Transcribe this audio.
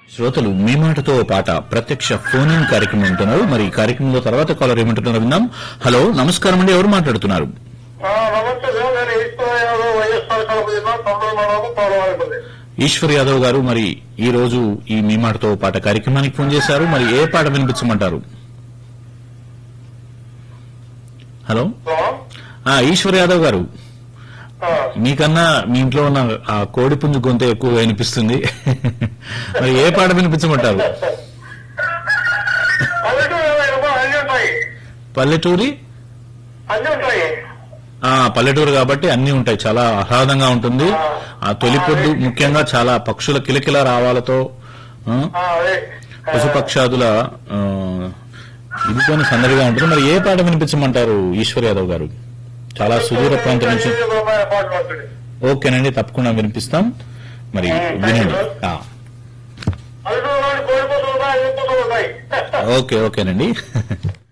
శ్రోతలు మీ మాటతో ఓ పాట ప్రత్యక్ష ఫోన్ ఇన్ కార్యక్రమం ఉంటున్నారు మరి ఈ కార్యక్రమంలో తర్వాత కాలర్ ఏమంటున్నారో విందాం హలో నమస్కారం అండి ఎవరు మాట్లాడుతున్నారు ఆ, నమస్తే సార్ నేను ఈశ్వర యాదవ్ వైఎస్ఆర్ కడప జిల్లా తొంభై మండలం పౌరవాయిపల్లి ఈశ్వర్ యాదవ్ గారు మరి ఈ రోజు ఈ మీ మాటతో ఓ పాట కార్యక్రమానికి ఫోన్ చేశారు మరి ఏ పాట వినిపించమంటారు హలో ఆ ఈశ్వర్ యాదవ్ గారు మీకన్నా మీ ఇంట్లో ఉన్న ఆ కోడి పుంజు గొంత ఎక్కువగా వినిపిస్తుంది మరి ఏ పాట వినిపించమంటారు పల్లెటూరు ఏమైనా అన్ని ఉంటాయి పల్లెటూరి అన్ని ఉంటాయి ఆ పల్లెటూరు కాబట్టి అన్ని ఉంటాయి చాలా ఆహ్లాదంగా ఉంటుంది ఆ తొలి పొద్దు ముఖ్యంగా చాలా పక్షుల కిలకిల రావాలతో ఆ, ఆ, అదే పశుపక్షాదుల ఆ, ఇదితోని సందడిగా ఉంటుంది మరి ఏ పాట వినిపించమంటారు ఈశ్వర్ యాదవ్ గారు చాలా సుదూర ప్రాంతం నుంచి పాట పడుతుంది ఓకేనండి తప్పకుండా వినిపిస్తాం మరి వినండి ఆ, పల్లెటూరు కోడి కోడిపోతలు ఉంటాయి అన్ని పోతలు ఉంటాయి ఓకే ఓకేనండి